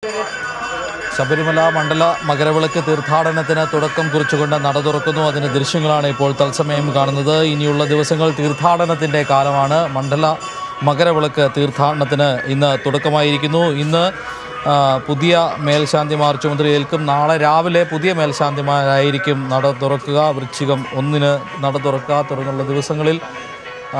ശബരിമല മണ്ഡല മകരവിളക്ക് തീർത്ഥാടനത്തിന് തുടക്കം കുറിച്ചുകൊണ്ട് നട തുറക്കുന്നു അതിൻ്റെ ദൃശ്യങ്ങളാണ് ഇപ്പോൾ തത്സമയം കാണുന്നത് ഇനിയുള്ള ദിവസങ്ങൾ തീർത്ഥാടനത്തിൻ്റെ കാലമാണ് മണ്ഡല മകരവിളക്ക് തീർത്ഥാടനത്തിന് ഇന്ന് തുടക്കമായിരിക്കുന്നു ഇന്ന് ആ, പുതിയ മേൽശാന്തിമാർ ചുമതലയേൽക്കും നാളെ രാവിലെ പുതിയ മേൽശാന്തിമാരായിരിക്കും നട തുറക്കുക വൃശ്ചികം ഒന്നിന് നട തുറക്കുക തുടർന്നുള്ള ദിവസങ്ങളിൽ ആ,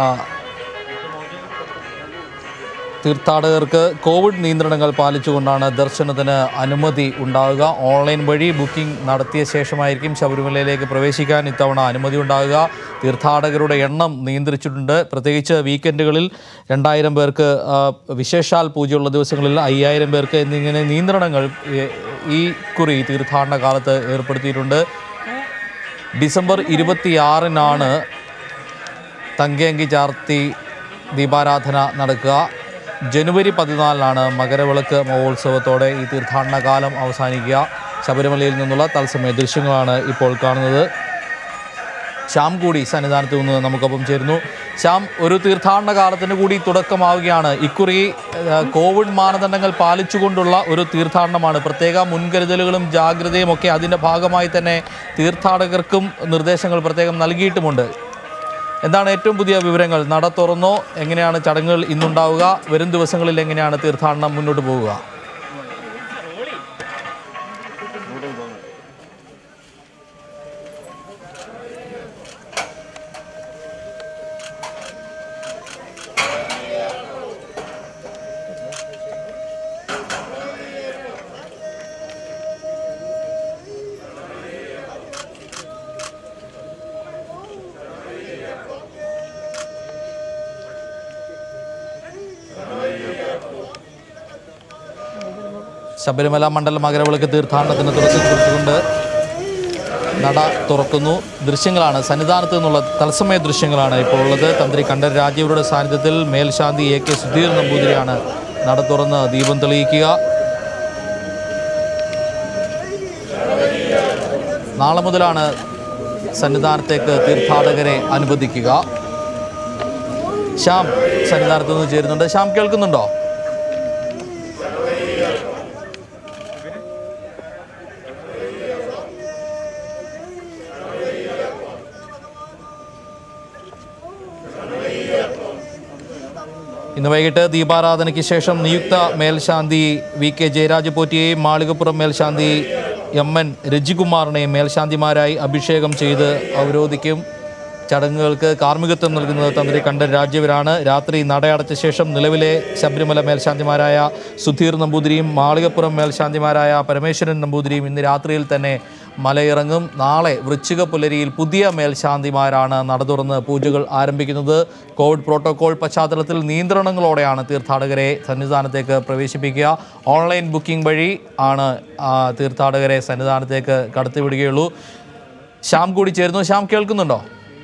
തീർത്ഥാടകർക്ക് കോവിഡ് നിയന്ത്രണങ്ങൾ പാലിച്ചുകൊണ്ടാണ് ദർശനത്തിന് അനുമതി ഉണ്ടാവുക ഓൺലൈൻ വഴി ബുക്കിംഗ് നടത്തിയ ശേഷമായിരിക്കും ശബരിമലയിലേക്ക് പ്രവേശിക്കാൻ ഇത്തവണ അനുമതി ഉണ്ടാകുക തീർത്ഥാടകരുടെ എണ്ണം നിയന്ത്രിച്ചിട്ടുണ്ട് പ്രത്യേകിച്ച് വീക്കെൻഡുകളിൽ രണ്ടായിരം പേർക്ക് ആ, വിശേഷാൽ പൂജയുള്ള ദിവസങ്ങളിൽ അയ്യായിരം പേർക്ക് എന്നിങ്ങനെ നിയന്ത്രണങ്ങൾ ഏ, ഈ കുറി തീർത്ഥാടന കാലത്ത് ഏർപ്പെടുത്തിയിട്ടുണ്ട് ഡിസംബർ ഇരുപത്തിയാറിനാണ് തങ്കയങ്കി ചാർത്തി ദീപാരാധന നടക്കുക ജനുവരി പതിനാലിനാണ് മകരവിളക്ക് മഹോത്സവത്തോടെ ഈ തീർത്ഥാടന കാലം അവസാനിക്കുക ശബരിമലയിൽ നിന്നുള്ള തത്സമയ ദൃശ്യങ്ങളാണ് ഇപ്പോൾ കാണുന്നത് ശ്യാം കൂടി സന്നിധാനത്ത് നിന്ന് നമുക്കൊപ്പം ചേരുന്നു ശ്യാം ഒരു തീർത്ഥാടന കാലത്തിന് കൂടി തുടക്കമാവുകയാണ് ഇക്കുറി ഏഹ്, കോവിഡ് മാനദണ്ഡങ്ങൾ പാലിച്ചുകൊണ്ടുള്ള ഒരു തീർത്ഥാടനമാണ് പ്രത്യേക മുൻകരുതലുകളും ജാഗ്രതയും ഒക്കെ അതിൻ്റെ ഭാഗമായി തന്നെ തീർത്ഥാടകർക്കും നിർദ്ദേശങ്ങൾ പ്രത്യേകം നൽകിയിട്ടുമുണ്ട് എന്താണ് ഏറ്റവും പുതിയ വിവരങ്ങൾ നട തുറന്നോ എങ്ങനെയാണ് ചടങ്ങുകൾ ഇന്നുണ്ടാവുക വരും ദിവസങ്ങളിൽ എങ്ങനെയാണ് തീർത്ഥാടനം മുന്നോട്ട് പോവുക ശബരിമല മണ്ഡല മകരവിളക്ക് തീർത്ഥാടനത്തിന് തുടക്കം കുറിച്ചുകൊണ്ട് നട തുറക്കുന്നു ദൃശ്യങ്ങളാണ് സന്നിധാനത്ത് നിന്നുള്ള തത്സമയ ദൃശ്യങ്ങളാണ് ഇപ്പോൾ ഉള്ളത് തന്ത്രി കണ്ഠർ രാജീവരുടെ സാന്നിധ്യത്തിൽ മേൽശാന്തി എ കെ സുധീർ നമ്പൂതിരിയാണ് നട തുറന്ന് ദീപം തെളിയിക്കുക നാളെ മുതലാണ് സന്നിധാനത്തേക്ക് തീർത്ഥാടകരെ അനുവദിക്കുക ശ്യാം സന്നിധാനത്ത് നിന്ന് ചേരുന്നുണ്ട് ശ്യാം കേൾക്കുന്നുണ്ടോ ഇന്ന് വൈകിട്ട് ദീപാരാധനയ്ക്ക് ശേഷം നിയുക്ത മേൽശാന്തി വി കെ ജയരാജ് പോറ്റിയെയും മാളികപ്പുറം മേൽശാന്തി എം എൻ രജികുമാറിനെയും മേൽശാന്തിമാരായി അഭിഷേകം ചെയ്ത് അവരോധിക്കും ചടങ്ങുകൾക്ക് കാർമ്മികത്വം നൽകുന്നത് തന്ത്രി കണ്ഠൻ രാജീവരാണ് രാത്രി നടയടച്ച ശേഷം നിലവിലെ ശബരിമല മേൽശാന്തിമാരായ സുധീർ നമ്പൂതിരിയും മാളികപ്പുറം മേൽശാന്തിമാരായ പരമേശ്വരൻ നമ്പൂതിരിയും ഇന്ന് രാത്രിയിൽ തന്നെ മലയിറങ്ങും നാളെ വൃശ്ചിക പുലരിയിൽ പുതിയ മേൽശാന്തിമാരാണ് നട തുറന്ന് പൂജകൾ ആരംഭിക്കുന്നത് കോവിഡ് പ്രോട്ടോകോൾ പശ്ചാത്തലത്തിൽ നിയന്ത്രണങ്ങളോടെയാണ് തീർത്ഥാടകരെ സന്നിധാനത്തേക്ക് പ്രവേശിപ്പിക്കുക ഓൺലൈൻ ബുക്കിംഗ് വഴി ആണ് ആ, തീർത്ഥാടകരെ സന്നിധാനത്തേക്ക് കടത്തിവിടുകയുള്ളൂ ശ്യാം കൂടി ചേരുന്നു ശ്യാം കേൾക്കുന്നുണ്ടോ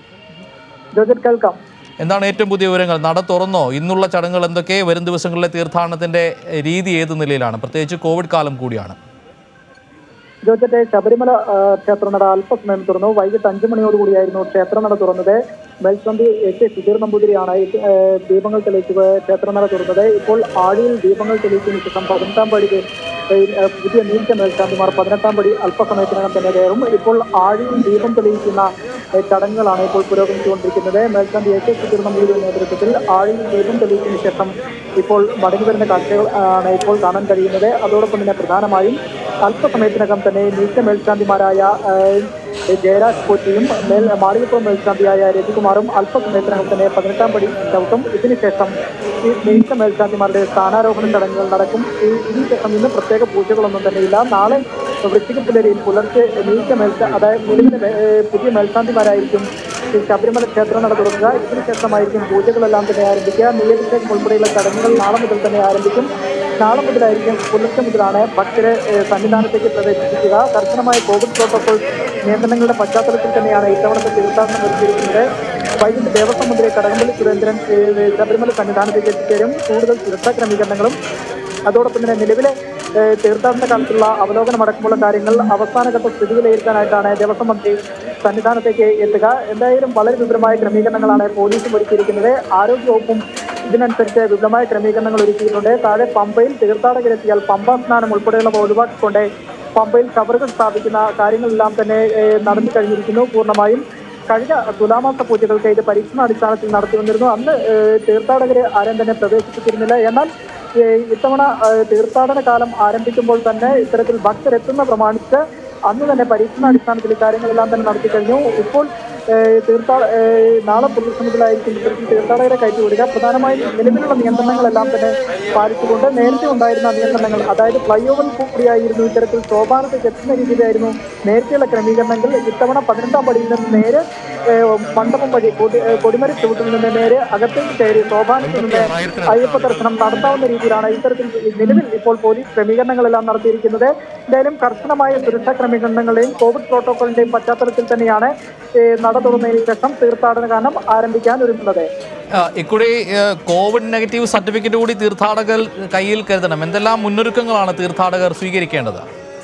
ജോജറ്റ് കേൾക്കാം എന്താണ് ഏറ്റവും പുതിയ വിവരങ്ങൾ നട തുറന്നോ ഇന്നുള്ള ചടങ്ങുകൾ എന്തൊക്കെ വരും ദിവസങ്ങളിലെ തീർത്ഥാടനത്തിന്റെ രീതി ഏത് നിലയിലാണ് പ്രത്യേകിച്ച് കോവിഡ് കാലം കൂടിയാണ് ജോജറ്റെ ശബരിമല ആ, ക്ഷേത്രനട അല്പസമയം തുറന്നു വൈകിട്ട് അഞ്ചു മണിയോടുകൂടിയായിരുന്നു ക്ഷേത്രനട തുറന്നത് മേൽശാന്തി എ കെ സുധീർ നമ്പൂതിരിയാണ് ഈ, ആ, ദീപങ്ങൾ തെളിയിച്ച് ക്ഷേത്രനട തുറന്നത് ഇപ്പോൾ ആഴിയിൽ ദീപങ്ങൾ തെളിയിച്ചതിന് ശേഷം പതിനെട്ടാം പടിക്ക് ഏ, ആ, പുതിയ നീച്ച മേൽശാന്തിമാർ പതിനെട്ടാം പടി അല്പസമയത്തിനകം തന്നെ കയറും ഇപ്പോൾ ആഴിയിൽ ദീപം തെളിയിക്കുന്ന ഏ, ചടങ്ങുകളാണ് ഇപ്പോൾ പുരോഗമിച്ചുകൊണ്ടിരിക്കുന്നത് മേൽശാന്തി എ കെ സുധീർ നമ്പൂതിരിയുടെ നേതൃത്വത്തിൽ ആഴിയിൽ ദീപം തെളിയിച്ചതിന് ശേഷം ഇപ്പോൾ മടങ്ങി വരുന്ന കാഴ്ചകൾ ആണ് ഇപ്പോൾ കാണാൻ കഴിയുന്നത് അതോടൊപ്പം തന്നെ പ്രധാനമായും അല്പസമയത്തിനകം തന്നെ നീച്ച മേൽശാന്തിമാരായ ഏഹ്, ജയരാജ് പോറ്റിയും മേൽ മാളികപ്പുറം മേൽശാന്തിയായ രവികുമാറും അല്പസമയത്തിനകം തന്നെ പതിനെട്ടാം പടി ചവിട്ടും ഇതിനുശേഷം ഈ നീച്ച മേൽശാന്തിമാരുടെ സ്ഥാനാരോഹണ ചടങ്ങുകൾ നടക്കും ഈ ഇതിനുശേഷം ഇന്ന് പ്രത്യേക പൂജകളൊന്നും തന്നെയില്ല നാളെ വൃശ്ചിക പുലരിയിൽ പുലർച്ചെ നീച്ച മേൽശാ അതായത് നിലവിലെ മേ- ഏഹ്, പുതിയ മേൽശാന്തിമാരായിരിക്കും ഈ ശബരിമല ക്ഷേത്രം നട തുടങ്ങുക ഇതിനുശേഷമായിരിക്കും പൂജകളെല്ലാം തന്നെ ആരംഭിക്കുക നെയ്യഭിഷേകം ഉൾപ്പെടെയുള്ള ചടങ്ങുകൾ നാളെ മുതൽ തന്നെ ആരംഭിക്കും നാളെ മുതലായിരിക്കും പുലർച്ചെ മുതലാണ് ഭക്തരെ ഏഹ്, സന്നിധാനത്തേക്ക് പ്രവേശിപ്പിക്കുക കർശനമായ കോവിഡ് പ്രോട്ടോകോൾ നിയന്ത്രണങ്ങളുടെ പശ്ചാത്തലത്തിൽ തന്നെയാണ് ഇത്തവണത്തെ തീർത്ഥാടനം ഒരുക്കിയിരിക്കുന്നത് വൈകിട്ട് ദേവസ്വം മന്ത്രി കടകംപള്ളി സുരേന്ദ്രൻ ഏഹ്, ശബരിമല സന്നിധാനത്തേക്ക് എത്തിച്ചേരും കൂടുതൽ സുരക്ഷാ ക്രമീകരണങ്ങളും അതോടൊപ്പം തന്നെ നിലവിലെ ഏഹ്, തീർത്ഥാടന കാലത്തുള്ള അവലോകനം അടക്കമുള്ള കാര്യങ്ങൾ അവസാനഘട്ട സ്ഥിതി വിലയിരുത്താനായിട്ടാണ് ദേവസ്വം മന്ത്രി സന്നിധാനത്തേക്ക് എത്തുക എന്തായാലും വളരെ വിപുലമായ ക്രമീകരണങ്ങളാണ് പോലീസും ഒരുക്കിയിരിക്കുന്നത് ആരോഗ്യവകുപ്പും ഇതിനനുസരിച്ച് വിപുലമായ ക്രമീകരണങ്ങൾ ഒരുക്കിയിട്ടുണ്ട് താഴെ പമ്പയിൽ തീർത്ഥാടകരെത്തിയാൽ പമ്പ സ്നാനം ഉൾപ്പെടെയുള്ളവ ഒഴിവാക്കിക്കൊണ്ട് പമ്പയിൽ ഷവറുകൾ സ്ഥാപിക്കുന്ന കാര്യങ്ങളെല്ലാം തന്നെ ഏഹ്, നടന്നു കഴിഞ്ഞിരിക്കുന്നു പൂർണ്ണമായും കഴിഞ്ഞ തുലാമാസ പൂജകൾക്ക് ഇത് പരീക്ഷണാടിസ്ഥാനത്തിൽ നടത്തി വന്നിരുന്നു അന്ന് ഏഹ്, തീർത്ഥാടകരെ ആരും തന്നെ പ്രവേശിപ്പിച്ചിരുന്നില്ല എന്നാൽ ഏഹ്, ഇത്തവണ ഏഹ്, തീർത്ഥാടന കാലം ആരംഭിക്കുമ്പോൾ തന്നെ ഇത്തരത്തിൽ ഭക്തരെത്തുന്ന പ്രമാണിച്ച് അന്ന് തന്നെ പരീക്ഷണാടിസ്ഥാനത്തിൽ കാര്യങ്ങളെല്ലാം തന്നെ നടത്തി കഴിഞ്ഞു ഇപ്പോൾ ഏഹ്, തീർത്ഥാ ഏഹ്, നാളെ പുലർച്ചെ മുതലായിരിക്കും ഇത്തരത്തിൽ തീർത്ഥാടകരെ കയറ്റിവിടുക പ്രധാനമായും നിലവിലുള്ള നിയന്ത്രണങ്ങളെല്ലാം തന്നെ പാലിച്ചുകൊണ്ട് നേരത്തെ ഉണ്ടായിരുന്ന നിയന്ത്രണങ്ങൾ അതായത് ഫ്ലൈ ഓവർ കൂടിയായിരുന്നു ഇത്തരത്തിൽ സോപാനത്തേക്ക് എത്തുന്ന രീതിയിലായിരുന്നു നേരത്തെയുള്ള ക്രമീകരണങ്ങൾ ഇത്തവണ പതിനെട്ടാം പടിയിൽ നിന്ന് നേരെ ഏഹ്, മണ്ഡപം വഴി കൊടി ഏഹ്, കൊടിമര ചുവട്ടിൽ നിന്ന് നേരെ അകത്തേക്ക് കയറി സോപാനത്തിൽ നിന്ന് അയ്യപ്പ ദർശനം നടത്താവുന്ന രീതിയിലാണ് ഇത്തരത്തിൽ നിലവിൽ ഇപ്പോൾ പോലീസ് ക്രമീകരണങ്ങളെല്ലാം നടത്തിയിരിക്കുന്നത് എന്തായാലും കർശനമായ സുരക്ഷാ ക്രമീകരണങ്ങളുടെയും കോവിഡ് പ്രോട്ടോക്കോളിന്റെയും പശ്ചാത്തലത്തിൽ തന്നെയാണ് ഏഹ്, നട തുറന്നതിന് ശേഷം തീർത്ഥാടന കാലം ആരംഭിക്കാൻ ഒരുങ്ങുന്നത് ആ, ഇക്കുറി ഏ, കോവിഡ് നെഗറ്റീവ് സർട്ടിഫിക്കറ്റ് കൂടി തീർത്ഥാടകർ കയ്യിൽ കരുതണം എന്തെല്ലാം മുന്നൊരുക്കങ്ങളാണ് തീർത്ഥാടകർ സ്വീകരിക്കേണ്ടത്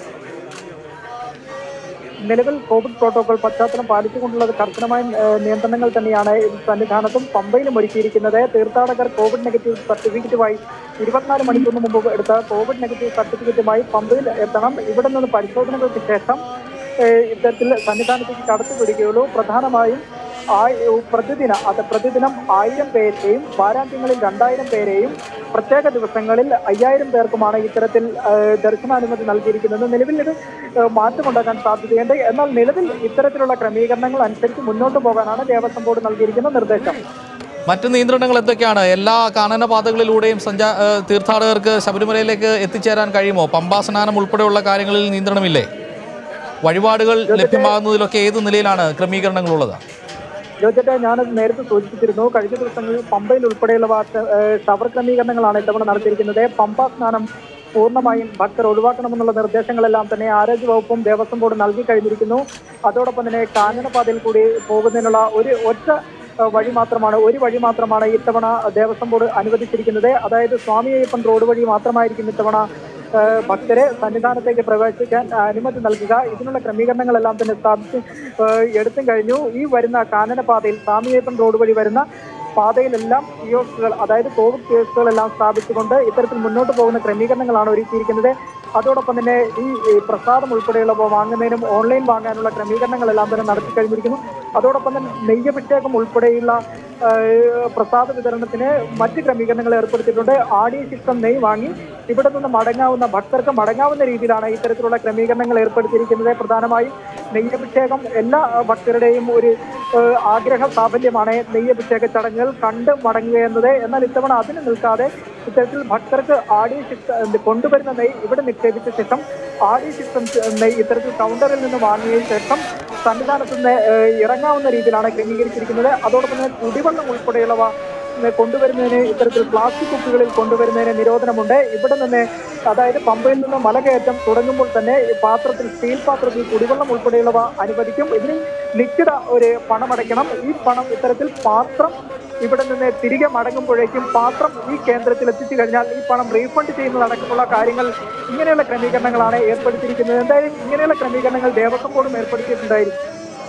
നിലവിൽ കോവിഡ് പ്രോട്ടോകോൾ പശ്ചാത്തലം പാലിച്ചുകൊണ്ടുള്ള കർശനമായ ഏഹ്, നിയന്ത്രണങ്ങൾ തന്നെയാണ് ഈ സന്നിധാനത്തും പമ്പയിലും ഒരുക്കിയിരിക്കുന്നത് തീർത്ഥാടകർ കോവിഡ് നെഗറ്റീവ് സർട്ടിഫിക്കറ്റുമായി ഇരുപത്തിനാല് മണിക്കൂറിന് മുമ്പ് എടുത്ത കോവിഡ് നെഗറ്റീവ് സർട്ടിഫിക്കറ്റുമായി പമ്പയിൽ എത്തണം ഇവിടെ നിന്ന് പരിശോധനകൾക്ക് ശേഷം ഏഹ്, ഇത്തരത്തിൽ സന്നിധാനത്തേക്ക് കടത്തിവിടുകയുള്ളൂ പ്രധാനമായും ആയി- പ്രതിദിന അത് പ്രതിദിനം ആയിരം പേരെയും വാരാന്ത്യങ്ങളിൽ രണ്ടായിരം പേരെയും പ്രത്യേക ദിവസങ്ങളിൽ അയ്യായിരം പേർക്കുമാണ് ഇത്തരത്തിൽ ഏഹ്, ദർശനാനുമതി നൽകിയിരിക്കുന്നത് നിലവിൽ ഇത് ഏഹ്, മാറ്റമുണ്ടാക്കാൻ സാധ്യതയുണ്ട് എന്നാൽ നിലവിൽ ഇത്തരത്തിലുള്ള ക്രമീകരണങ്ങൾ അനുസരിച്ച് മുന്നോട്ട് പോകാനാണ് ദേവസ്വം ബോർഡ് നൽകിയിരിക്കുന്ന നിർദ്ദേശം മറ്റ് നിയന്ത്രണങ്ങൾ എന്തൊക്കെയാണ് എല്ലാ കാനന പാതകളിലൂടെയും സഞ്ചാ ഏ, തീർത്ഥാടകർക്ക് ശബരിമലയിലേക്ക് എത്തിച്ചേരാൻ കഴിയുമോ പമ്പാ സ്നാനം ഉൾപ്പെടെയുള്ള കാര്യങ്ങളിൽ നിയന്ത്രണമില്ലേ വഴിപാടുകൾ ലഭ്യമാകുന്നതിലൊക്കെ ഏത് നിലയിലാണ് ക്രമീകരണങ്ങളുള്ളത് ജോജറ്റ ഞാനത് നേരത്തെ സൂചിപ്പിച്ചിരുന്നു കഴിഞ്ഞ ദിവസങ്ങളിൽ പമ്പയിൽ ഉൾപ്പെടെയുള്ള ഷവർ ക്രമീകരണങ്ങളാണ് ഇത്തവണ നടത്തിയിരിക്കുന്നത് പമ്പ സ്നാനം പൂർണ്ണമായും ഭക്തർ ഒഴിവാക്കണമെന്നുള്ള നിർദ്ദേശങ്ങളെല്ലാം തന്നെ ആരോഗ്യവകുപ്പും ദേവസ്വം ബോർഡ് നൽകി കഴിഞ്ഞിരിക്കുന്നു അതോടൊപ്പം തന്നെ കാനനപാതയിൽ കൂടി പോകുന്നതിനുള്ള ഒരു ഒറ്റ ഏഹ്, വഴി മാത്രമാണ് ഒരു വഴി മാത്രമാണ് ഇത്തവണ ദേവസ്വം ബോർഡ് അനുവദിച്ചിരിക്കുന്നത് അതായത് സ്വാമി അയ്യപ്പൻ റോഡ് വഴി മാത്രമായിരിക്കും ഇത്തവണ ഏഹ്, ഭക്തരെ സന്നിധാനത്തേക്ക് പ്രവേശിക്കാൻ അനുമതി നൽകുക ഇതിനുള്ള ക്രമീകരണങ്ങളെല്ലാം തന്നെ സ്ഥാപിച്ച് ഏഹ്, എടുത്തും കഴിഞ്ഞു ഈ വരുന്ന കാനനപാതയിൽ സ്വാമിയപ്പൻ റോഡ് വഴി വരുന്ന പാതയിലെല്ലാം കിയോസ്കുകൾ അതായത് കോവിഡ് കിയോസ്കുകളെല്ലാം സ്ഥാപിച്ചുകൊണ്ട് ഇത്തരത്തിൽ മുന്നോട്ട് പോകുന്ന ക്രമീകരണങ്ങളാണ് ഒരുക്കിയിരിക്കുന്നത് അതോടൊപ്പം തന്നെ ഈ ഈ പ്രസാദം ഉൾപ്പെടെയുള്ളവ വാങ്ങുന്നതിനും ഓൺലൈൻ വാങ്ങാനുള്ള ക്രമീകരണങ്ങളെല്ലാം തന്നെ നടത്തി കഴിഞ്ഞിരിക്കുന്നു അതോടൊപ്പം തന്നെ നെയ്യഭിഷേകം ഉൾപ്പെടെയുള്ള ഏഹ്, പ്രസാദ വിതരണത്തിന് മറ്റ് ക്രമീകരണങ്ങൾ ഏർപ്പെടുത്തിയിട്ടുണ്ട് ആടി ചിക്കം നെയ് വാങ്ങി ഇവിടെ നിന്ന് മടങ്ങാവുന്ന ഭക്തർക്ക് മടങ്ങാവുന്ന രീതിയിലാണ് ഇത്തരത്തിലുള്ള ക്രമീകരണങ്ങൾ ഏർപ്പെടുത്തിയിരിക്കുന്നത് പ്രധാനമായും നെയ്യഭിഷേകം എല്ലാ ഏഹ്, ഭക്തരുടെയും ഒരു ഏഹ്, ആഗ്രഹ സാഫല്യമാണ് നെയ്യഭിഷേക ചടങ്ങുകൾ കണ്ട് മടങ്ങുക എന്നത് എന്നാൽ ഇത്തവണ അതിന് നിൽക്കാതെ ഇത്തരത്തിൽ ഭക്തർക്ക് ആടി ചിക്ക കൊണ്ടുവരുന്ന നെയ് ഇവിടെ നിക്ഷേപിച്ച ശേഷം ആടി ചിക്കം നെയ് ഇത്തരത്തിൽ കൗണ്ടറിൽ നിന്ന് വാങ്ങിയ ശേഷം സന്നിധാനത്ത് നിന്ന് ഏഹ്, ഇറങ്ങാവുന്ന രീതിയിലാണ് ക്രമീകരിച്ചിരിക്കുന്നത് അതോടൊപ്പം തന്നെ കുടിവെള്ളം ഉൾപ്പെടെയുള്ളവ ഏഹ്, കൊണ്ടുവരുന്നതിന് ഇത്തരത്തിൽ പ്ലാസ്റ്റിക് കുപ്പികളിൽ കൊണ്ടുവരുന്നതിന് നിരോധനമുണ്ട് ഇവിടെ നിന്ന് അതായത് പമ്പയിൽ നിന്ന് മലകയറ്റം തുടങ്ങുമ്പോൾ തന്നെ ഈ പാത്രത്തിൽ സ്റ്റീൽ പാത്രത്തിൽ കുടിവെള്ളം ഉൾപ്പെടെയുള്ളവ അനുവദിക്കും ഇതിന് നിശ്ചിത ഒരു പണമടയ്ക്കണം ഈ പണം ഇത്തരത്തിൽ പാത്രം ഇവിടെ നിന്ന് തിരികെ മടങ്ങുമ്പോഴേക്കും പാത്രം ഈ കേന്ദ്രത്തിൽ എത്തിച്ചു കഴിഞ്ഞാൽ ഈ പണം റീഫണ്ട് ചെയ്യുന്നതടക്കമുള്ള കാര്യങ്ങൾ ഇങ്ങനെയുള്ള ക്രമീകരണങ്ങളാണ് ഏർപ്പെടുത്തിയിരിക്കുന്നത് എന്തായാലും ഇങ്ങനെയുള്ള ക്രമീകരണങ്ങൾ ദേവസ്വം ബോർഡും ഏർപ്പെടുത്തിയിട്ടുണ്ടായിരിക്കും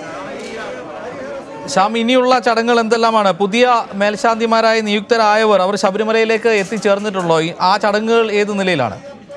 ശ്യാം ഇനിയുള്ള ചടങ്ങുകൾ എന്തെല്ലാമാണ് പുതിയ മേൽശാന്തിമാരായി നിയുക്തരായവർ അവർ ശബരിമലയിലേക്ക് എത്തിച്ചേർന്നിട്ടുള്ളോ ഈ- ആ ചടങ്ങുകൾ ഏത് നിലയിലാണ്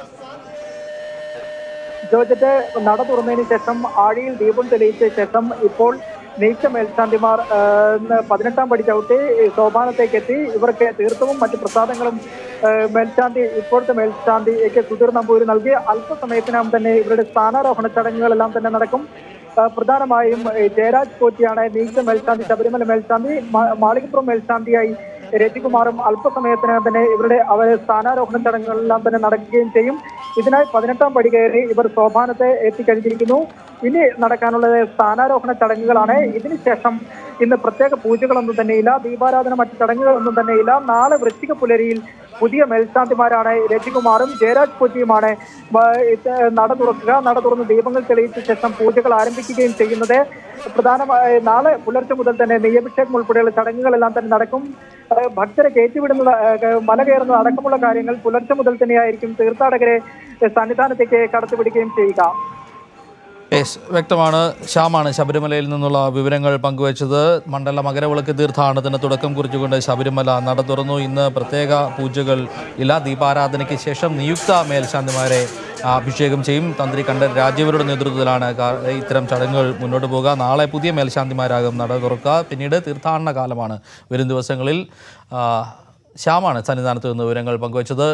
ജോർജറ്റ് നട തുറന്നതിന് ശേഷം ആഴിയിൽ ദീപം തെളിയിച്ച ശേഷം ഇപ്പോൾ നീച്ച മേൽശാന്തിമാർ ആ, ഇന്ന് പതിനെട്ടാം പടി ചവിട്ടി സോപാനത്തേക്ക് എത്തി ഇവർക്ക് തീർത്ഥവും മറ്റ് പ്രസാദങ്ങളും ആ, മേൽശാന്തി ഇപ്പോഴത്തെ മേൽശാന്തിക്ക് സുധീർ നമ്പൂരി നൽകി അല്പസമയത്തിനകം തന്നെ ഇവരുടെ സ്ഥാനാരോഹണ ചടങ്ങുകളെല്ലാം തന്നെ നടക്കും ആ, പ്രധാനമായും ഏ, ജയരാജ് കോറ്റിയാണ് നീച്ച മേൽശാന്തി ശബരിമല മേൽശാന്തി മാ- മാളികപ്പുറം മേൽശാന്തിയായി രജികുമാറും അല്പസമയത്തിനകം തന്നെ ഇവരുടെ അവരെ സ്ഥാനാരോഹണ ചടങ്ങുകളെല്ലാം തന്നെ നടക്കുകയും ചെയ്യും ഇതിനായി പതിനെട്ടാം പടി കയറി ഇവർ സോപാനത്തെ എത്തിക്കഴിഞ്ഞിരിക്കുന്നു ഇനി നടക്കാനുള്ളത് സ്ഥാനാരോഹണ ചടങ്ങുകളാണ് ഇതിനുശേഷം ഇന്ന് പ്രത്യേക പൂജകളൊന്നും തന്നെയില്ല ദീപാരാധന മറ്റ് ചടങ്ങുകളൊന്നും തന്നെയില്ല നാളെ വൃശ്ചിക പുലരിയിൽ പുതിയ മേൽശാന്തിമാരാണ് രജികുമാറും ജയരാജ് കൊച്ചിയുമാണ് വ- ഇത് നട തുറക്കുക നട തുറന്ന് ദീപങ്ങൾ തെളിയിച്ച ശേഷം പൂജകൾ ആരംഭിക്കുകയും ചെയ്യുന്നത് പ്രധാനമായി നാളെ പുലർച്ചെ മുതൽ തന്നെ നെയ്യഭിഷേകം ഉൾപ്പെടെയുള്ള ചടങ്ങുകളെല്ലാം തന്നെ നടക്കും ഏഹ് ഭക്തരെ കയറ്റിവിടുന്നത് ഏഹ് മല കയറുന്നത് അടക്കമുള്ള കാര്യങ്ങൾ പുലർച്ചെ മുതൽ തന്നെയായിരിക്കും തീർത്ഥാടകരെ സന്നിധാനത്തേക്ക് കടത്തിവിടുകയും ചെയ്യുക ഏ, യെസ് വ്യക്തമാണ് ശ്യാമാണ് ശബരിമലയിൽ നിന്നുള്ള വിവരങ്ങൾ പങ്കുവച്ചത് മണ്ഡല മകരവിളക്ക് തീർത്ഥാടനത്തിന് തുടക്കം കുറിച്ചുകൊണ്ട് ശബരിമല നട തുറന്നു ഇന്ന് പ്രത്യേക പൂജകൾ ഇല്ല ദീപാരാധനയ്ക്ക് ശേഷം നിയുക്ത മേൽശാന്തിമാരെ ആ, അഭിഷേകം ചെയ്യും തന്ത്രി കണ്ഠൻ രാജീവരുടെ നേതൃത്വത്തിലാണ് കാ- ഇത്തരം ചടങ്ങുകൾ മുന്നോട്ട് പോകുക നാളെ പുതിയ മേൽശാന്തിമാരാകും നട തുറക്കുക പിന്നീട് തീർത്ഥാടന കാലമാണ് വരും ദിവസങ്ങളിൽ ആ, ശ്യാമാണ് സന്നിധാനത്ത് നിന്ന് വിവരങ്ങൾ പങ്കുവച്ചത്